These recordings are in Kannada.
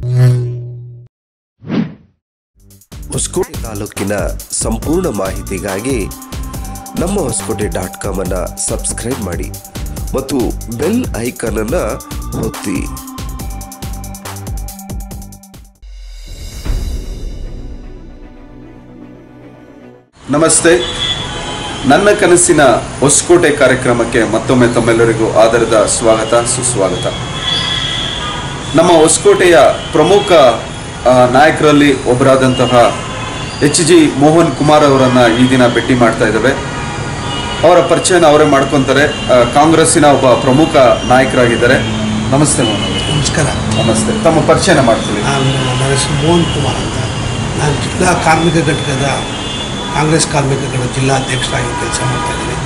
ಹೊಸಕೋಟೆ ತಾಲೂಕಿನ ಸಂಪೂರ್ಣ ಮಾಹಿತಿಗಾಗಿ ನಮ್ಮ ಹೊಸಕೋಟೆ ಡಾಟ್ ಕಾಮ್ ಅನ್ನ ಸಬ್ಸ್ಕ್ರೈಬ್ ಮಾಡಿ ಮತ್ತು ಬೆಲ್ ಐಕಾನ್ ಅನ್ನ ಒತ್ತಿ ನಮಸ್ತೆ ನನ್ನ ಕನಸಿನ ಹೊಸಕೋಟೆ ಕಾರ್ಯಕ್ರಮಕ್ಕೆ ಮತ್ತೊಮ್ಮೆ ತಮ್ಮೆಲ್ಲರಿಗೂ ಆದರದ ಸ್ವಾಗತ ಸುಸ್ವಾಗತ ನಮ್ಮ ಹೊಸಕೋಟೆಯ ಪ್ರಮುಖ ಆ, ನಾಯಕರಲ್ಲಿ ಒಬ್ಬರಾದಂತಹ ಎಚ್ ಜಿ ಮೋಹನ್ ಕುಮಾರ್ ಅವರನ್ನು ಈ ದಿನ ಭೇಟಿ ಮಾಡ್ತಾ ಇದ್ದೇವೆ ಅವರ ಪರಿಚಯನ ಅವರೇ ಮಾಡ್ಕೊತಾರೆ ಆ, ಕಾಂಗ್ರೆಸ್ಸಿನ ಒಬ್ಬ ಪ್ರಮುಖ ನಾಯಕರಾಗಿದ್ದಾರೆ ನಮಸ್ತೆ ಮೋಹನ್ ಅವರೇ. ನಮಸ್ಕಾರ ನಮಸ್ತೆ ತಮ್ಮ ಪರಿಚಯನ ಮಾಡ್ತೀವಿ ನಾನು ನನ್ನ ಹೆಸರು ಮೋಹನ್ ಕುಮಾರ್ ಅಂತ ನಾನು ಜಿಲ್ಲಾ ಕಾರ್ಮಿಕ ಘಟಕದ ಕಾಂಗ್ರೆಸ್ ಕಾರ್ಮಿಕ ಘಟಕ ಜಿಲ್ಲಾಧ್ಯಕ್ಷರಾಗಿ ಕೆಲಸ ಮಾಡ್ತಾ ಇದ್ದೀನಿ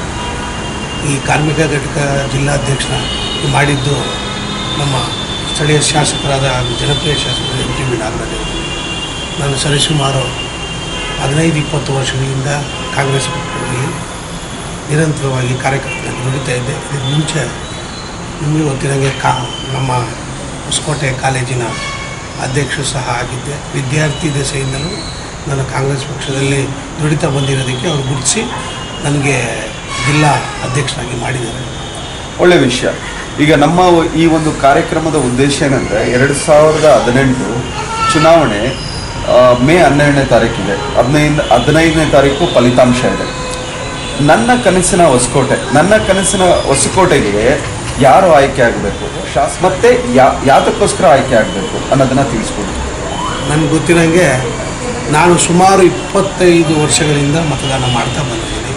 ಈ ಕಾರ್ಮಿಕ ಘಟಕ ಜಿಲ್ಲಾಧ್ಯಕ್ಷನ ಮಾಡಿದ್ದು ನಮ್ಮ ಸ್ಥಳೀಯ ಶಾಸಕರಾದ ಹಾಗೂ ಜನಪ್ರಿಯ ಶಾಸಕರು ಎಂ ಟಿ ಬಿ ನಾಗರಾಜ್ ಅವರು ನಾನು ಸರಿಸುಮಾರು ಹದಿನೈದು ಇಪ್ಪತ್ತು ವರ್ಷಗಳಿಂದ ಕಾಂಗ್ರೆಸ್ ಪಕ್ಷದಲ್ಲಿ ನಿರಂತರವಾಗಿ ಕಾರ್ಯಕರ್ತನಾಗಿ ದುಡಿತಾ ಇದ್ದೆ ಇದಕ್ಕೆ ಮುಂಚೆ ನಿಮಗೆ ಗೊತ್ತಿರೋಂಗೆ ಕಾ ನಮ್ಮ ಹೊಸಕೋಟೆ ಕಾಲೇಜಿನ ಅಧ್ಯಕ್ಷರು ಸಹ ಆಗಿದ್ದೆ ವಿದ್ಯಾರ್ಥಿ ದೆಸೆಯಿಂದಲೂ ನಾನು ಕಾಂಗ್ರೆಸ್ ಪಕ್ಷದಲ್ಲಿ ದುಡಿತಾ ಬಂದಿರೋದಕ್ಕೆ ಅವರು ಗುರುತಿಸಿ ನನಗೆ ಜಿಲ್ಲಾ ಅಧ್ಯಕ್ಷರಾಗಿ ಮಾಡಿದ್ದಾರೆ ಒಳ್ಳೆ ವಿಷಯ ಈಗ ನಮ್ಮ ಈ ಒಂದು ಕಾರ್ಯಕ್ರಮದ ಉದ್ದೇಶ ಏನಂದ್ರೆ ಎರಡು ಸಾವಿರದ ಹದಿನೆಂಟು ಚುನಾವಣೆ ಆ, ಮೇ ಹನ್ನೆರಡನೇ ತಾರೀಕಿದೆ ಹದಿನೈದು ಹದಿನೈದನೇ ತಾರೀಕು ಫಲಿತಾಂಶ ಇದೆ ನನ್ನ ಕನಸಿನ ಹೊಸಕೋಟೆ ನನ್ನ ಕನಸಿನ ಹೊಸಕೋಟೆಗೆ ಯಾರು ಆಯ್ಕೆ ಆಗಬೇಕು ಶಾಸ್ ಮತ್ತೆ ಯಾ- ಯಾತಕ್ಕೋಸ್ಕರ ಆಯ್ಕೆ ಆಗಬೇಕು ಅನ್ನೋದನ್ನ ತಿಳಿಸ್ಕೊಡಿ ನನಗೆ ಗೊತ್ತಿರೋಂಗೆ ನಾನು ಸುಮಾರು ಇಪ್ಪತ್ತೈದು ವರ್ಷಗಳಿಂದ ಮತದಾನ ಮಾಡ್ತಾ ಬಂದಿದ್ದೀನಿ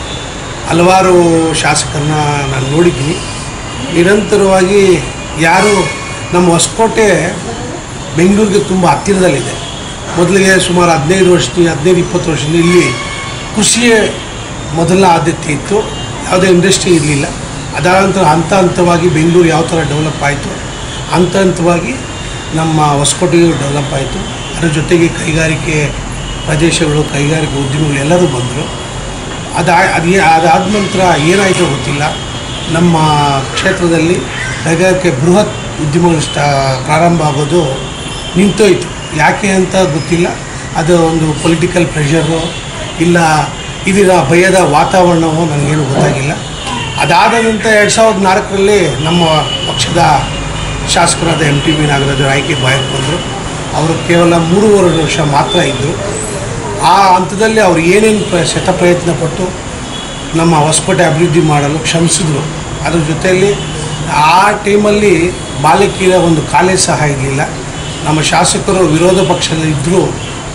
ಹಲವಾರು ಶಾಸಕರನ್ನ ನಾನು ನೋಡಿದ್ದೀನಿ ನಿರಂತರವಾಗಿ ಯಾರು ನಮ್ಮ ಹೊಸಕೋಟೆ ಬೆಂಗಳೂರಿಗೆ ತುಂಬ ಹತ್ತಿರದಲ್ಲಿದೆ ಮೊದಲಿಗೆ ಸುಮಾರು ಹದಿನೈದು ವರ್ಷದಿಂದ ಹದಿನೈದು ಇಪ್ಪತ್ತು ವರ್ಷದಿಂದ ಇಲ್ಲಿ ಕೃಷಿಯೇ ಮೊದಲ ಆದ್ಯತೆ ಇತ್ತು ಯಾವುದೇ ಇಂಡಸ್ಟ್ರಿ ಇರಲಿಲ್ಲ ಅದಾದ ನಂತರ ಹಂತ ಹಂತವಾಗಿ ಬೆಂಗಳೂರು ಯಾವ ಥರ ಡೆವಲಪ್ ಆಯಿತು ಹಂತ ಹಂತವಾಗಿ ನಮ್ಮ ಹೊಸಕೋಟೆಯು ಡೆವಲಪ್ ಆಯಿತು ಅದರ ಜೊತೆಗೆ ಕೈಗಾರಿಕೆ ಪ್ರದೇಶಗಳು ಕೈಗಾರಿಕೆ ಉದ್ಯಮಿಗಳು ಎಲ್ಲರೂ ಬಂದರು ಅದಾ ಅದು ಅದಾದ ನಂತರ ಏನಾಯಿತೋ ಗೊತ್ತಿಲ್ಲ ನಮ್ಮ ಕ್ಷೇತ್ರದಲ್ಲಿ ಕೈಗಾರಿಕೆ ಬೃಹತ್ ಉದ್ಯಮಗಳು ಸ್ಟಾ ಪ್ರಾರಂಭ ಆಗೋದು ನಿಂತೋಯ್ತು ಯಾಕೆ ಅಂತ ಗೊತ್ತಿಲ್ಲ ಅದು ಒಂದು ಪೊಲಿಟಿಕಲ್ ಪ್ರೆಷರು ಇಲ್ಲ ಇದರ ಭಯದ ವಾತಾವರಣವೋ ನನಗೇನು ಗೊತ್ತಾಗಿಲ್ಲ ಅದಾದ ನಂತರ ಎರಡು ಸಾವಿರದ ನಾಲ್ಕರಲ್ಲಿ ನಮ್ಮ ಪಕ್ಷದ ಶಾಸಕರಾದ ಎಂ ಟಿ ಬಿ ನಾಗರಾಜರು ಆಯ್ಕೆ ಬಾಯಕ್ಕೆ ಬಂದರು ಅವರು ಕೇವಲ ಮೂರುವರೆ ವರ್ಷ ಮಾತ್ರ ಇದ್ದರು ಆ ಹಂತದಲ್ಲಿ ಅವರು ಏನೇನು ಪ್ರ ಶತ ಪ್ರಯತ್ನ ಪಟ್ಟು ನಮ್ಮ ಹೊಸಕೋಟೆ ಅಭಿವೃದ್ಧಿ ಮಾಡಲು ಶ್ರಮಿಸಿದ್ರು ಅದ್ರ ಜೊತೆಯಲ್ಲಿ ಆ ಟೈಮಲ್ಲಿ ಬಾಲಕಿಯರ ಒಂದು ಕಾಲೇಜ್ ಸಹ ಇರಲಿಲ್ಲ ನಮ್ಮ ಶಾಸಕರು ವಿರೋಧ ಪಕ್ಷದಲ್ಲಿ ಇದ್ದರೂ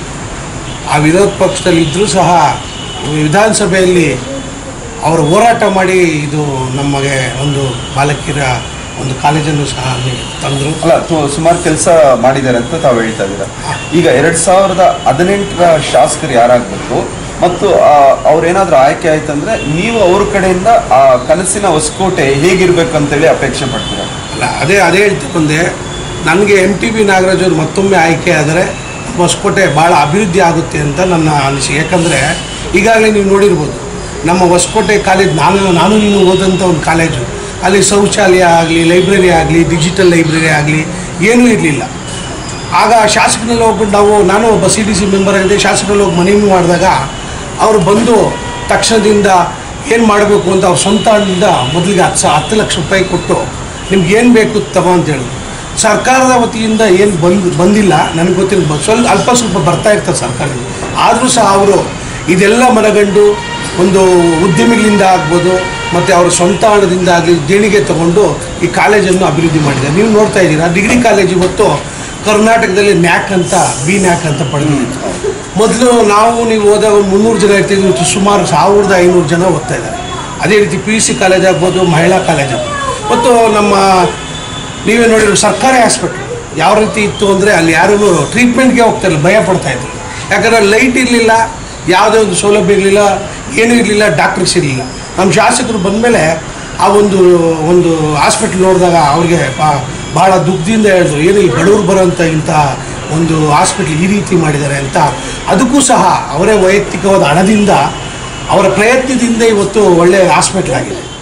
ಆ ವಿರೋಧ ಪಕ್ಷದಲ್ಲಿ ಇದ್ದರೂ ಸಹ ವಿಧಾನಸಭೆಯಲ್ಲಿ ಅವರು ಹೋರಾಟ ಮಾಡಿ ಇದು ನಮಗೆ ಒಂದು ಬಾಲಕಿಯರ ಒಂದು ಕಾಲೇಜನ್ನು ಸಹ ಅಲ್ಲಿ ತಂದರು ಅಲ್ಲ ತು- ಸುಮಾರು ಕೆಲಸ ಮಾಡಿದ್ದಾರೆ ಅಂತ ತಾವು ಹೇಳ್ತಾ ಇದ್ದೀರಾ ಈಗ ಎರಡ್ ಸಾವಿರದ ಹದಿನೆಂಟರ ಶಾಸಕರು ಯಾರಾಗಬೇಕು ಮತ್ತು ಅವ್ರೇನಾದ್ರೂ ಆಯ್ಕೆ ಆಯ್ತಂದ್ರೆ ನೀವು ಅವ್ರ ಕಡೆಯಿಂದ ಆ ಕನಸಿನ ಹೊಸಕೋಟೆ ಹೇಗಿರ್ಬೇಕು ಅಂತೇಳಿ ಅಪೇಕ್ಷೆ ಪಡ್ತೀರಾ ಅಲ್ಲ ಅದೇ ಅದೇ ಹೇಳ್ತಾ ಬಂದೆ ನನಗೆ ಎಮ್ ಟಿ ಬಿ ನಾಗರಾಜ್ ಅವರು ಮತ್ತೊಮ್ಮೆ ಆಯ್ಕೆ ಆದರೆ ಹೊಸಕೋಟೆ ಭಾಳ ಅಭಿವೃದ್ಧಿ ಆಗುತ್ತೆ ಅಂತ ನನ್ನ ಅನಿಸಿಕೆ ಯಾಕಂದರೆ ಈಗಾಗಲೇ ನೀವು ನೋಡಿರ್ಬೋದು ನಮ್ಮ ಹೊಸಕೋಟೆ ಕಾಲೇಜ್ ನಾನು ನಾನು ನೀನು ಓದಂಥ ಒಂದು ಕಾಲೇಜು ಅಲ್ಲಿ ಶೌಚಾಲಯ ಆಗಲಿ ಲೈಬ್ರರಿ ಆಗಲಿ ಡಿಜಿಟಲ್ ಲೈಬ್ರರಿ ಆಗಲಿ ಏನೂ ಇರಲಿಲ್ಲ ಆಗ ಶಾಸಕನಲ್ಲಿ ಹೋಗ್ಬಿಟ್ಟು ನಾವು ನಾನು ಒಬ್ಬ ಸಿ ಡಿ ಸಿ ಮೆಂಬರ್ ಆಗಿದ್ದೆ ಶಾಸಕರಲ್ಲಿ ಹೋಗಿ ಮನವಿ ಮಾಡಿದಾಗ ಅವರು ಬಂದು ತಕ್ಷಣದಿಂದ ಏನು ಮಾಡಬೇಕು ಅಂತ ಅವ್ರ ಸ್ವಂತ ಹಣದಿಂದ ಮೊದಲಿಗೆ ಹತ್ತು ಸಾ ಹತ್ತು ಲಕ್ಷ ರೂಪಾಯಿ ಕೊಟ್ಟು ನಿಮ್ಗೆ ಏನು ಬೇಕು ತಗೋ ಅಂತ ಹೇಳಿದ್ರು ಸರ್ಕಾರದ ವತಿಯಿಂದ ಏನು ಬಂದು ಬಂದಿಲ್ಲ ನನಗೆ ಗೊತ್ತಿಲ್ಲ ಬ- ಸ್ವಲ್ಪ ಅಲ್ಪ ಸ್ವಲ್ಪ ಬರ್ತಾ ಇರ್ತಾರೆ ಸರ್ಕಾರದಿಂದ ಆದರೂ ಸಹ ಅವರು ಇದೆಲ್ಲ ಮನಗಂಡು ಒಂದು ಉದ್ಯಮಿಗಳಿಂದ ಆಗ್ಬೋದು ಮತ್ತು ಅವರ ಸ್ವಂತ ಹಣದಿಂದ ಆಗಲಿ ದೇಣಿಗೆ ತಗೊಂಡು ಈ ಕಾಲೇಜನ್ನು ಅಭಿವೃದ್ಧಿ ಮಾಡಿದ್ದಾರೆ ನೀವು ನೋಡ್ತಾ ಇದ್ದೀರಾ ಡಿಗ್ರಿ ಕಾಲೇಜ್ ಇವತ್ತು ಕರ್ನಾಟಕದಲ್ಲಿ ನ್ಯಾಕ್ ಅಂತ ಬಿ ನ್ಯಾಕ್ ಅಂತ ಪಡೆದಿದೆ ಮೊದಲು ನಾವು ನೀವು ಹೋದಾಗ ಒಂದು ಮುನ್ನೂರು ಜನ ಇರ್ತಿದ್ವಿ ಇವತ್ತು ಸುಮಾರು ಸಾವಿರದ ಐನೂರು ಜನ ಓದ್ತಾ ಇದ್ದಾರೆ ಅದೇ ರೀತಿ ಪಿ ಯು ಸಿ ಕಾಲೇಜ್ ಆಗ್ಬೋದು ಮಹಿಳಾ ಕಾಲೇಜ್ ಆಗ್ಬೋದು ಮತ್ತು ನಮ್ಮ ನೀವೇ ನೋಡಿರೋ ಸರ್ಕಾರಿ ಹಾಸ್ಪಿಟ್ಲ್ ಯಾವ ರೀತಿ ಇತ್ತು ಅಂದರೆ ಅಲ್ಲಿ ಯಾರೂ ಟ್ರೀಟ್ಮೆಂಟ್ಗೆ ಹೋಗ್ತಾ ಇಲ್ಲ ಭಯ ಪಡ್ತಾ ಇದ್ರು ಯಾಕಂದರೆ ಲೈಟ್ ಇರಲಿಲ್ಲ ಯಾವುದೇ ಒಂದು ಸೌಲಭ್ಯ ಇರಲಿಲ್ಲ ಏನೂ ಇರಲಿಲ್ಲ ಡಾಕ್ಟರ್ಸ್ ಇರಲಿಲ್ಲ ನಮ್ಮ ಶಾಸಕರು ಬಂದಮೇಲೆ ಆ ಒಂದು ಒಂದು ಹಾಸ್ಪಿಟ್ಲ್ ನೋಡಿದಾಗ ಅವ್ರಿಗೆ ಬಾ- ಭಾಳ ದುಃಖದಿಂದ ಹೇಳಿದ್ರು ಏನು ಈ ಬಡವರು ಬರೋಂಥ ಇಂಥ ಒಂದು ಹಾಸ್ಪಿಟ್ಲ್ ಈ ರೀತಿ ಮಾಡಿದ್ದಾರೆ ಅಂತ ಅದಕ್ಕೂ ಸಹ ಅವರೇ ವೈಯಕ್ತಿಕವಾದ ಹಣದಿಂದ ಅವರ ಪ್ರಯತ್ನದಿಂದ ಇವತ್ತು ಒಳ್ಳೆಯ ಹಾಸ್ಪಿಟ್ಲ್ ಆಗಿದೆ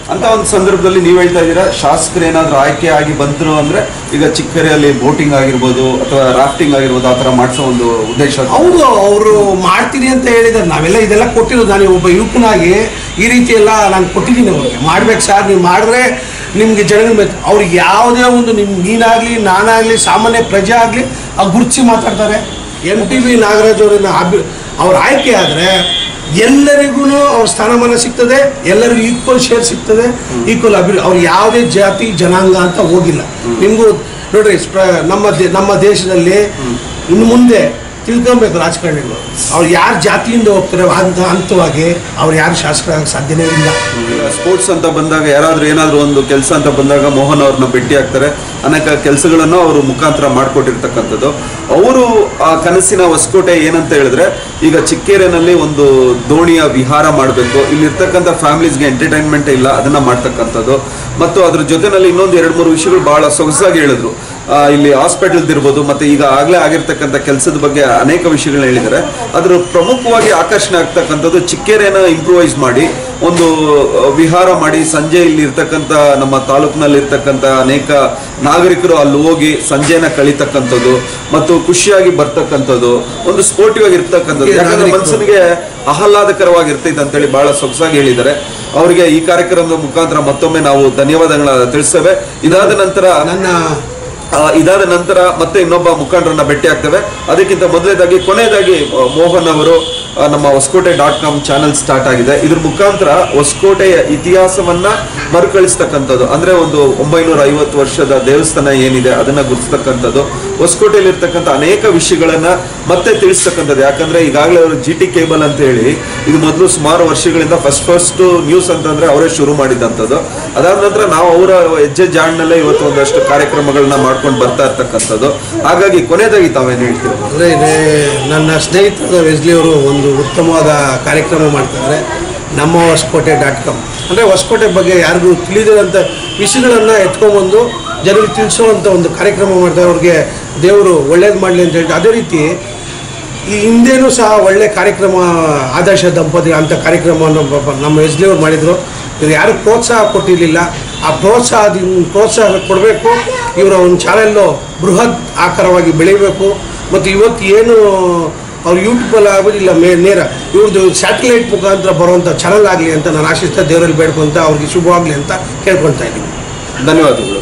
ಅಂತ ಒಂದು ಸಂದರ್ಭದಲ್ಲಿ ನೀವು ಹೇಳ್ತಾ ಇದ್ದೀರಾ ಶಾಸಕರು ಏನಾದ್ರು ಆಯ್ಕೆ ಆಗಿ ಬಂದ್ರು ಅಂದ್ರೆ ಈಗ ಚಿಕ್ಕರೆಯಲ್ಲಿ ಬೋಟಿಂಗ್ ಆಗಿರ್ಬೋದು ಅಥವಾ ರಾಫ್ಟಿಂಗ್ ಆಗಿರ್ಬೋದು ಆ ತರ ಮಾಡಿಸೋ ಒಂದು ಉದ್ದೇಶ ಹೌದು ಅವರು ಮಾಡ್ತೀನಿ ಅಂತ ಹೇಳಿದ್ದಾರೆ ನಾವೆಲ್ಲ ಇದೆಲ್ಲ ಕೊಟ್ಟಿರೋದು ನಾನು ಒಬ್ಬ ಯುವಕನಾಗಿ ಈ ರೀತಿ ಎಲ್ಲ ನಾನು ಕೊಟ್ಟಿದ್ದೀನಿ ಅವ್ರಿಗೆ ಮಾಡ್ಬೇಕು ಸರ್ ನೀವು ಮಾಡಿದ್ರೆ ನಿಮಗೆ ಜನಗಳ ಮೇಲೆ ಅವ್ರಿಗೆ ಯಾವುದೇ ಒಂದು ನಿಮ್ ನೀನಾಗಲಿ ನಾನಾಗಲಿ ಸಾಮಾನ್ಯ ಪ್ರಜೆ ಆಗಲಿ ಆ ಗುರುತಿಸಿ ಮಾತಾಡ್ತಾರೆ ಎಂ ಟಿ ಬಿ ನಾಗರಾಜ್ ಅವರನ್ನ ಅಭಿ ಅವ್ರ ಆಯ್ಕೆ ಆದರೆ ಎಲ್ಲರಿಗೂ ಅವ್ರ ಸ್ಥಾನಮಾನ ಸಿಗ್ತದೆ ಎಲ್ಲರಿಗೂ ಈಕ್ವಲ್ ಶೇರ್ ಸಿಗ್ತದೆ ಈಕ್ವಲ್ ಅಭಿ ಅವ್ರು ಯಾವುದೇ ಜಾತಿ ಜನಾಂಗ ಅಂತ ಹೋಗಿಲ್ಲ ನಿಮಗೂ ನೋಡ್ರಿ ಸ್ಪ್ರ- ನಮ್ಮ ದೇ- ನಮ್ಮ ದೇಶದಲ್ಲಿ ಇನ್ನು ಮುಂದೆ ತಿಳ್ಕೊಬೇಕು ರಾಜಕಾರಣಿಗಳು ಅವ್ರು ಯಾರು ಜಾತಿಯಿಂದ ಹೋಗ್ತಾರೆ ಅಂತ ಹಂತವಾಗಿ ಅವ್ರು ಯಾರು ಶಾಸಕರಾಗಕ್ಕೆ ಸಾಧ್ಯನೇ ಇಲ್ಲ ಸ್ಪೋರ್ಟ್ಸ್ ಅಂತ ಬಂದಾಗ ಯಾರಾದ್ರೂ ಏನಾದ್ರೂ ಒಂದು ಕೆಲಸ ಅಂತ ಬಂದಾಗ ಮೋಹನ್ ಅವ್ರನ್ನ ಭೇಟಿ ಆಗ್ತಾರೆ ಅನೇಕ ಕೆಲಸಗಳನ್ನು ಅವರು ಮುಖಾಂತರ ಮಾಡಿಕೊಟ್ಟಿರ್ತಕ್ಕಂಥದ್ದು ಅವರು ಆ ಕನಸಿನ ಹೊಸಕೋಟೆ ಏನಂತ ಹೇಳಿದ್ರೆ ಈಗ ಚಿಕ್ಕೇರಿನಲ್ಲಿ ಒಂದು ದೋಣಿಯ ವಿಹಾರ ಮಾಡಬೇಕು ಇಲ್ಲಿರ್ತಕ್ಕಂಥ ಫ್ಯಾಮಿಲೀಸ್ಗೆ ಎಂಟರ್ಟೈನ್ಮೆಂಟ್ ಇಲ್ಲ ಅದನ್ನ ಮಾಡ್ತಕ್ಕಂಥದ್ದು ಮತ್ತು ಅದ್ರ ಜೊತೆನಲ್ಲಿ ಇನ್ನೊಂದು ಎರಡು ಮೂರು ವಿಷಯಗಳು ಬಹಳ ಸೊಗಸಾಗಿ ಹೇಳಿದ್ರು ಆ, ಇಲ್ಲಿ ಹಾಸ್ಪಿಟಲ್ದು ಇರ್ಬೋದು ಮತ್ತೆ ಈಗ ಆಗ್ಲೇ ಆಗಿರ್ತಕ್ಕಂಥ ಕೆಲಸದ ಬಗ್ಗೆ ಅನೇಕ ವಿಷಯಗಳನ್ನ ಹೇಳಿದ್ದಾರೆ ಅದ್ರ ಪ್ರಮುಖವಾಗಿ ಆಕರ್ಷಣೆ ಆಗ್ತಕ್ಕಂಥದ್ದು ಚಿಕ್ಕೇರಿಯನ್ನ ಇಂಪ್ರೂವೈಸ್ ಮಾಡಿ ಒಂದು ಆ, ವಿಹಾರ ಮಾಡಿ ಸಂಜೆ ಇಲ್ಲಿ ಇರ್ತಕ್ಕಂಥ ನಮ್ಮ ತಾಲೂಕಿನಲ್ಲಿ ಇರ್ತಕ್ಕಂಥ ಅನೇಕ ನಾಗರಿಕರು ಅಲ್ಲಿ ಹೋಗಿ ಸಂಜೆನ ಕಳಿತಕ್ಕಂಥದ್ದು ಮತ್ತು ಖುಷಿಯಾಗಿ ಬರ್ತಕ್ಕಂಥದ್ದು ಒಂದು ಸ್ಪೋರ್ಟಿವ್ ಆಗಿ ಇರ್ತಕ್ಕಂಥದ್ದು ಯಾಕಂದ್ರೆ ನಾಗರಿಕರು. ಮನಸ್ಸಿಗೆ ಆಹ್ಲಾದಕರವಾಗಿರ್ತೈತೆ ಅಂತೇಳಿ ಬಹಳ ಸೊಗಸಾಗಿ ಹೇಳಿದ್ದಾರೆ ಅವರಿಗೆ ಈ ಕಾರ್ಯಕ್ರಮದ ಮುಖಾಂತರ ಮತ್ತೊಮ್ಮೆ ನಾವು ಧನ್ಯವಾದಗಳ ತಿಳಿಸ್ತೇವೆ ಇದಾದ ನಂತರ ನನ್ನ ಆ, ಇದಾದ ನಂತರ ಮತ್ತೆ ಇನ್ನೊಬ್ಬ ಮುಖಂಡರನ್ನ ಭೇಟಿ ಆಗ್ತೇವೆ ಅದಕ್ಕಿಂತ ಮೊದಲನೇದಾಗಿ ಕೊನೆಯದಾಗಿ ಆ, ಮೋಹನ್ ಅವರು ಆ, ನಮ್ಮ Hosakote dot com channel start ಆಗಿದೆ ಇದ್ರ ಮುಖಾಂತರ ಹೊಸಕೋಟೆಯ ಇತಿಹಾಸವನ್ನ ಮರುಕಳಿಸ್ತಕ್ಕಂಥದ್ದು ಅಂದ್ರೆ ಒಂದು ಒಂಬೈನೂರ ಐವತ್ತು ವರ್ಷದ ದೇವಸ್ಥಾನ ಏನಿದೆ ಅದನ್ನ ಗುರುತಿಸ್ತಕ್ಕಂಥದ್ದು ಹೊಸಕೋಟೆಯಲ್ಲಿ ಇರ್ತಕ್ಕಂಥ ಅನೇಕ ವಿಷಯಗಳನ್ನ ಮತ್ತೆ ತಿಳಿಸ್ತಕ್ಕಂಥದ್ದು ಯಾಕಂದ್ರೆ ಈಗಾಗಲೇ ಅವರು ಜಿ ಟಿ ಕೇಬಲ್ ಅಂತ ಹೇಳಿ ಇದು ಮೊದಲು ಸುಮಾರು ವರ್ಷಗಳಿಂದ ಫಸ್ಟ್ ಫಸ್ಟ್ ನ್ಯೂಸ್ ಅಂತಂದ್ರೆ ಅವರೇ ಶುರು ಮಾಡಿದಂಥದ್ದು ಅದಾದ ನಂತರ ನಾವು ಅವರ ಹೆಜ್ಜೆ ಜಾಡ್ನಲ್ಲೇ ಇವತ್ತು ಒಂದಷ್ಟು ಕಾರ್ಯಕ್ರಮಗಳನ್ನ ಮಾಡ್ಕೊಂಡು ಬರ್ತಾ ಇರ್ತಕ್ಕಂಥದ್ದು ಹಾಗಾಗಿ ಕೊನೆಯದಾಗಿ ತಾವೇನು ಹೇಳ್ತೀರಿ ಅಂದರೆ ನನ್ನ ಸ್ನೇಹಿತರಾದ ವೆಸ್ಲಿ ಅವರು ಒಂದು ಉತ್ತಮವಾದ ಕಾರ್ಯಕ್ರಮ ಮಾಡ್ತಿದ್ದಾರೆ ನಮ್ಮ ಹೊಸಕೋಟೆ ಡಾಟ್ ಕಾಮ್ ಅಂದರೆ ಹೊಸಕೋಟೆ ಬಗ್ಗೆ ಯಾರಿಗೂ ತಿಳಿದಿರೋಂಥ ವಿಷಯಗಳನ್ನು ಎತ್ಕೊಂಬಂದು ಜನರಿಗೆ ತಿಳಿಸೋವಂಥ ಒಂದು ಕಾರ್ಯಕ್ರಮ ಮಾಡ್ತಾರೆ ಅವ್ರಿಗೆ ದೇವರು ಒಳ್ಳೇದು ಮಾಡಲಿ ಅಂತ ಹೇಳ್ತಾರೆ ಅದೇ ರೀತಿ ಈ ಹಿಂದೆನೂ ಸಹ ಒಳ್ಳೆ ಕಾರ್ಯಕ್ರಮ ಆದರ್ಶ ದಂಪತಿ ಅಂತ ಕಾರ್ಯಕ್ರಮವನ್ನು ಪಾಪ ನಮ್ಮ ಎಸ್ ಡಿ ಅವ್ರು ಮಾಡಿದರು ಇವ್ರು ಯಾರು ಪ್ರೋತ್ಸಾಹ ಕೊಟ್ಟಿರಲಿಲ್ಲ ಆ ಪ್ರೋತ್ಸಾಹದಿಂದ ಪ್ರೋತ್ಸಾಹ ಕೊಡಬೇಕು ಇವರ ಒಂದು ಚಾನೆಲ್ಲು ಬೃಹತ್ ಆಕಾರವಾಗಿ ಬೆಳಿಬೇಕು ಮತ್ತು ಇವತ್ತು ಏನು ಅವ್ರು ಯೂಟ್ಯೂಬಲ್ಲಿ ಆಗೋದಿಲ್ಲ ಮೇ ನೇರ ಇವ್ರದ್ದು ಸ್ಯಾಟಲೈಟ್ ಮುಖಾಂತರ ಬರುವಂಥ ಚಾನಲ್ ಆಗಲಿ ಅಂತ ನಾನು ಆಶಿಸ್ತಾ ದೇವರಲ್ಲಿ ಬೇಡ್ಕೊಂತ ಅವ್ರಿಗೆ ಶುಭವಾಗಲಿ ಅಂತ ಕೇಳ್ಕೊಳ್ತಾ ಇದ್ದೀನಿ ಧನ್ಯವಾದಗಳು